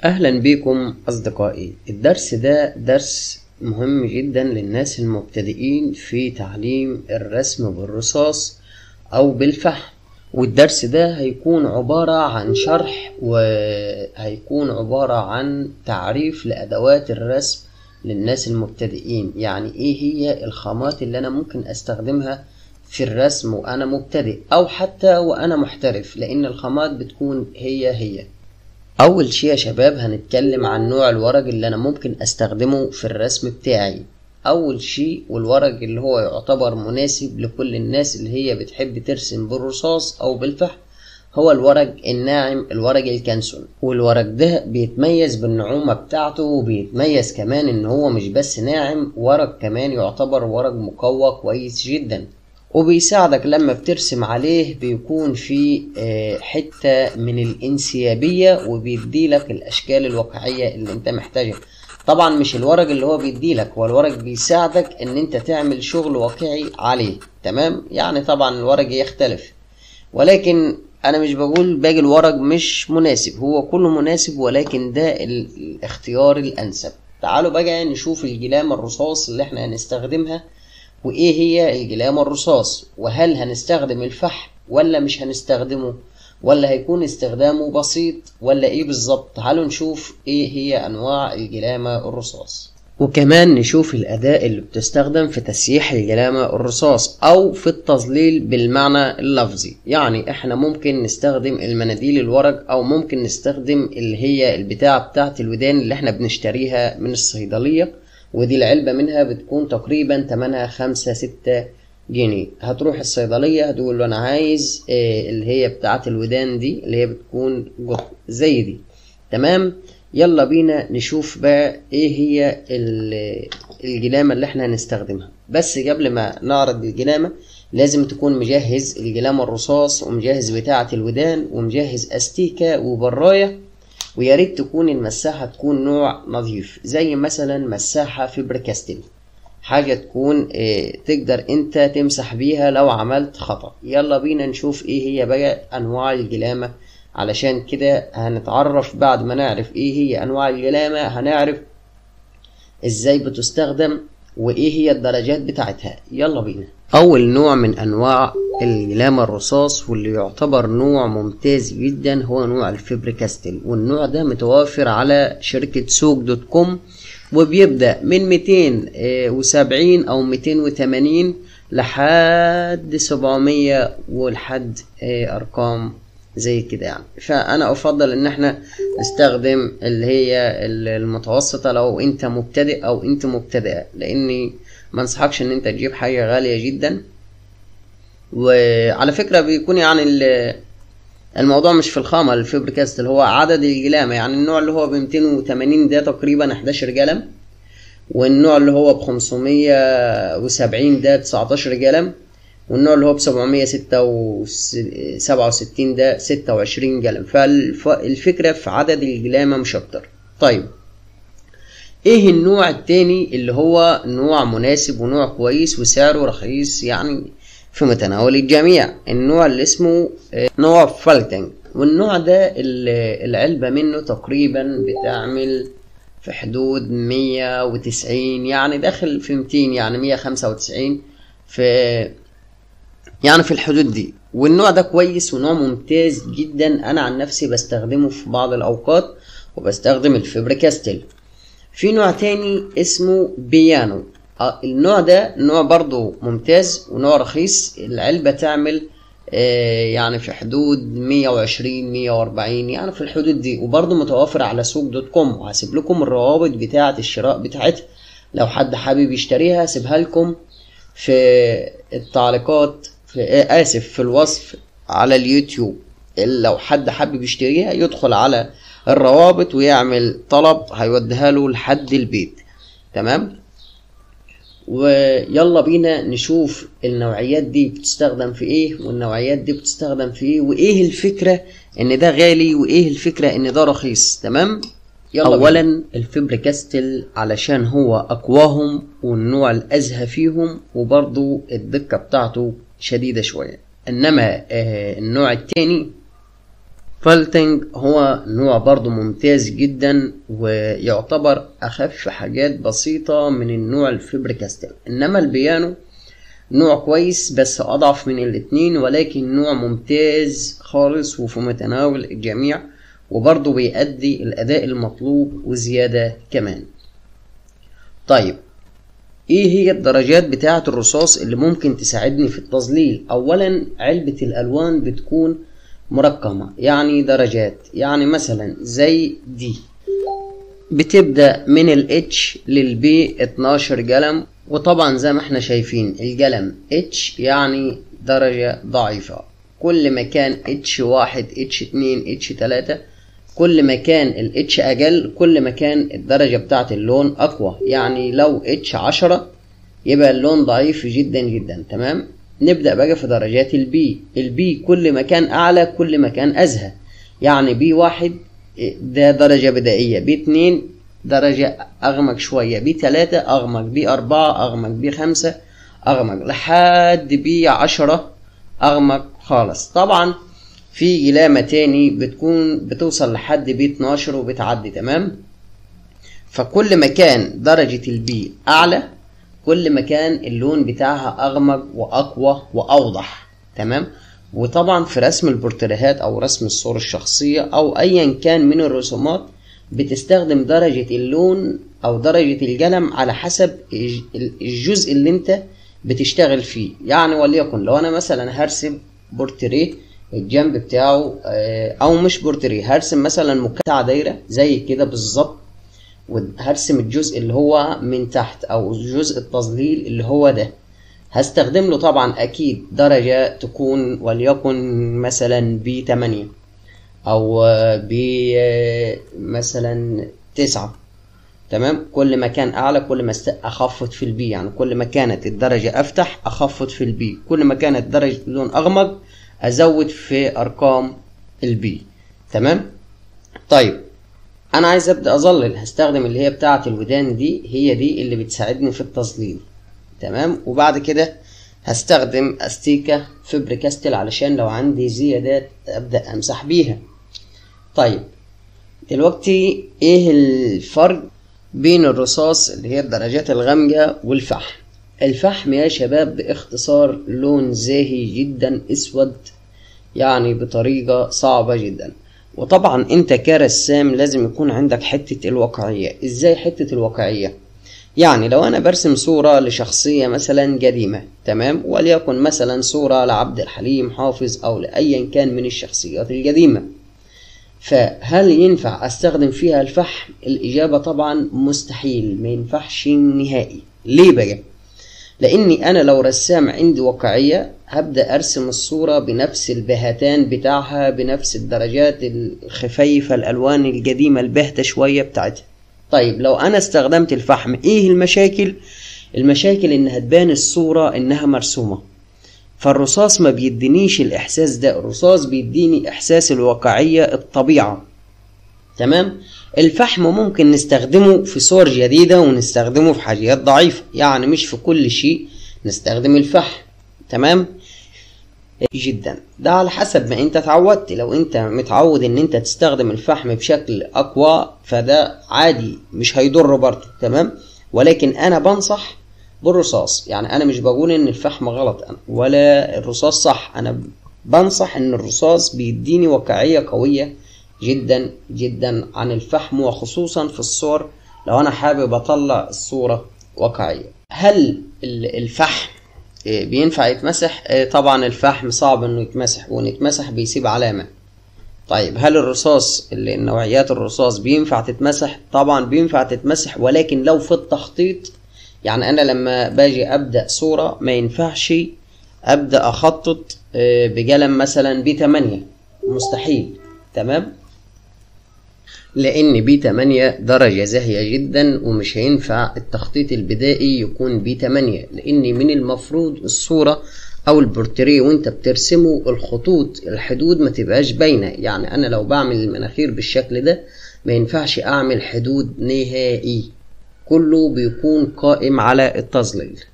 أهلا بكم أصدقائي الدرس ده درس مهم جدا للناس المبتدئين في تعليم الرسم بالرصاص أو بالفحم والدرس ده هيكون عبارة عن شرح وهيكون عبارة عن تعريف لأدوات الرسم للناس المبتدئين يعني إيه هي الخامات اللي أنا ممكن أستخدمها في الرسم وأنا مبتدئ أو حتى وأنا محترف لأن الخامات بتكون هي هي أول شيء يا شباب هنتكلم عن نوع الورق اللي أنا ممكن أستخدمه في الرسم بتاعي أول شيء والورق اللي هو يعتبر مناسب لكل الناس اللي هي بتحب ترسم بالرصاص أو بالفحم هو الورق الناعم الورق الكنسون والورق ده بيتميز بالنعومة بتاعته وبيتميز كمان ان هو مش بس ناعم ورق كمان يعتبر ورق مقوى كويس جدا وبيساعدك لما بترسم عليه بيكون في حتة من الانسيابية وبيديلك الاشكال الواقعية اللي انت محتاجها طبعا مش الورق اللي هو بيديلك هو الورق بيساعدك ان انت تعمل شغل واقعي عليه تمام يعني طبعا الورق يختلف ولكن انا مش بقول باقي الورق مش مناسب هو كله مناسب ولكن ده الاختيار الانسب تعالوا بقى نشوف الجلام الرصاص اللي احنا هنستخدمها وايه هي الجلام الرصاص وهل هنستخدم الفحم ولا مش هنستخدمه ولا هيكون استخدامه بسيط ولا ايه بالظبط تعالوا نشوف ايه هي انواع الجلامة الرصاص وكمان نشوف الاداة اللي بتستخدم في تسييح الجلامة الرصاص او في التظليل بالمعنى اللفظي يعني احنا ممكن نستخدم المناديل الورق او ممكن نستخدم اللي هي البتاعة بتاعت الودان اللي احنا بنشتريها من الصيدلية ودي العلبة منها بتكون تقريبا تمنها خمسة ستة جنيه هتروح الصيدلية هتقول له أنا عايز إيه اللي هي بتاعة الودان دي اللي هي بتكون قطن زي دي تمام يلا بينا نشوف بقى ايه هي الجلامة اللي احنا هنستخدمها بس قبل ما نعرض الجلامة لازم تكون مجهز الجلامة الرصاص ومجهز بتاعة الودان ومجهز استيكة وبراية ويا ريت تكون المساحة تكون نوع نظيف زي مثلا مساحة فيبر كاستل حاجة تكون اه تقدر انت تمسح بيها لو عملت خطأ يلا بينا نشوف ايه هي بقى انواع الجلامة علشان كده هنتعرف بعد ما نعرف ايه هي انواع الجلامة هنعرف ازاي بتستخدم وايه هي الدرجات بتاعتها يلا بينا اول نوع من انواع الجلامة الرصاص واللي يعتبر نوع ممتاز جدا هو نوع الفيبر كاستل والنوع ده متوفر على شركة سوق دوت كوم وبيبدأ من 270 أو 280 لحد 700 ولحد أرقام زي كده يعني فأنا أفضل إن احنا نستخدم اللي هي المتوسطة لو أنت مبتدئ أو أنت مبتدئة لأني ما انصحكش إن أنت تجيب حاجة غالية جدا وعلى فكرة بيكون يعني الموضوع مش في الخامة الفيبركاست اللي هو عدد الجلامة يعني النوع اللي هو ب 280 ده تقريبا 11 قلم والنوع اللي هو ب 570 ده 19 قلم والنوع اللي هو ب 767 ده 26 قلم فالفكرة في عدد الجلامة مش أكتر طيب ايه النوع التاني اللي هو نوع مناسب ونوع كويس وسعره رخيص يعني في متناول الجميع النوع اللي اسمه نوع فالتنج والنوع ده العلبة منه تقريبا بتعمل في حدود مية وتسعين يعني داخل في ميتين يعني مية خمسة وتسعين في يعني في الحدود دي والنوع ده كويس ونوع ممتاز جدا انا عن نفسي بستخدمه في بعض الاوقات وبستخدم الفيبر كاستل في نوع تاني اسمه بيانو النوع ده نوع برضو ممتاز ونوع رخيص العلبة تعمل يعني في حدود 120 140 يعني في الحدود دي وبرضو متوفر على سوق دوت كوم وهسيب لكم الروابط بتاعة الشراء بتاعتها لو حد حابب يشتريها هسيبها لكم في التعليقات في آسف في الوصف على اليوتيوب لو حد حابب يشتريها يدخل على الروابط ويعمل طلب هيوديها له لحد البيت تمام ويلا بينا نشوف النوعيات دي بتستخدم في ايه والنوعيات دي بتستخدم في ايه وايه الفكرة ان ده غالي وايه الفكرة ان ده رخيص تمام يلا اولا الفيبر كاستل علشان هو اقواهم والنوع الازهى فيهم وبرضو الدقة بتاعته شديدة شوية انما آه النوع التاني فالتنج هو نوع برضو ممتاز جدا ويعتبر اخف حاجات بسيطة من النوع الفيبر كاستل انما البيانو نوع كويس بس اضعف من الاتنين ولكن نوع ممتاز خالص وفي متناول الجميع وبرضه بيأدي الاداء المطلوب وزيادة كمان طيب ايه هي الدرجات بتاعة الرصاص اللي ممكن تساعدني في التظليل اولا علبة الالوان بتكون مرقمة يعني درجات يعني مثلا زي دي بتبدأ من ال H لل B 12 قلم وطبعا زي ما احنا شايفين القلم H يعني درجة ضعيفة كل ما كان H واحد H اتنين H تلاتة كل ما كان ال H أقل كل ما كان الدرجة بتاعة اللون أقوى يعني لو H عشرة يبقى اللون ضعيف جدا جدا تمام نبدأ بقى في درجات البي البي كل ما كان أعلى كل ما كان أزهى يعني بي واحد ده درجة بدائية بي اتنين درجة أغمق شوية بي تلاتة أغمق بي أربعة أغمق بي خمسة أغمق لحد بي عشرة أغمق خالص طبعا في جلامة تاني بتكون بتوصل لحد بي 12 وبتعدي تمام فكل ما كان درجة البي أعلى كل ما كان اللون بتاعها أغمق وأقوى وأوضح تمام وطبعا في رسم البورتريهات أو رسم الصور الشخصية أو أيا كان من الرسومات بتستخدم درجة اللون أو درجة القلم على حسب الجزء اللي أنت بتشتغل فيه يعني وليكن لو أنا مثلا هرسم بورتريه الجنب بتاعه أو مش بورتريه هرسم مثلا مكعب دايرة زي كده بالظبط وهرسم الجزء اللي هو من تحت او جزء التظليل اللي هو ده هستخدم له طبعا اكيد درجة تكون وليكن مثلا ب 8 او ب مثلا 9 تمام كل ما كان اعلى كل ما اخفض في البي يعني كل ما كانت الدرجة افتح اخفض في البي كل ما كانت درجة اللون اغمق ازود في ارقام البي تمام طيب انا عايز ابدا اظلل هستخدم اللي هي بتاعه الودان دي هي دي اللي بتساعدني في التظليل تمام وبعد كده هستخدم استيكة فبر كاستل علشان لو عندي زيادات ابدا امسح بيها طيب دلوقتي ايه الفرق بين الرصاص اللي هي الدرجات الغامقة والفحم الفحم يا شباب باختصار لون زاهي جدا اسود يعني بطريقة صعبة جدا وطبعا انت كرسام لازم يكون عندك حتة الواقعية ازاي حتة الواقعية يعني لو انا برسم صورة لشخصية مثلا قديمة تمام وليكن مثلا صورة لعبد الحليم حافظ او لايا كان من الشخصيات القديمة فهل ينفع استخدم فيها الفحم الاجابة طبعا مستحيل ما ينفعش نهائي ليه بقى لاني انا لو رسام عندي واقعية هبدأ ارسم الصورة بنفس البهتان بتاعها بنفس الدرجات الخفيفة الالوان القديمة البهتة شوية بتاعتها طيب لو انا استخدمت الفحم ايه المشاكل المشاكل ان هتبان الصورة انها مرسومة فالرصاص ما بيدينيش الاحساس ده الرصاص بيديني احساس الواقعية الطبيعة تمام الفحم ممكن نستخدمه في صور جديدة ونستخدمه في حاجات ضعيفة يعني مش في كل شيء نستخدم الفحم تمام جدا ده على حسب ما انت اتعودت لو انت متعود ان انت تستخدم الفحم بشكل اقوى فده عادي مش هيضر برضه تمام ولكن انا بنصح بالرصاص يعني انا مش بقول ان الفحم غلط أنا ولا الرصاص صح انا بنصح ان الرصاص بيديني واقعية قوية جدا جدا عن الفحم وخصوصا في الصور لو انا حابب اطلع الصورة واقعية هل الفحم بينفع يتمسح طبعا الفحم صعب انه يتمسح وان يتمسح بيسيب علامة طيب هل الرصاص اللي نوعيات الرصاص بينفع تتمسح طبعا بينفع تتمسح ولكن لو في التخطيط يعني انا لما باجي ابدا صورة ما ينفعش ابدا اخطط بقلم مثلا بي 8 مستحيل تمام لان بي 8 درجة زاهية جدا ومش هينفع التخطيط البدائي يكون بي 8 لان من المفروض الصورة او البورتريه وانت بترسمه الخطوط الحدود ما تبقاش باينة يعني انا لو بعمل المناخير بالشكل ده ما ينفعش اعمل حدود نهائي كله بيكون قائم على التظليل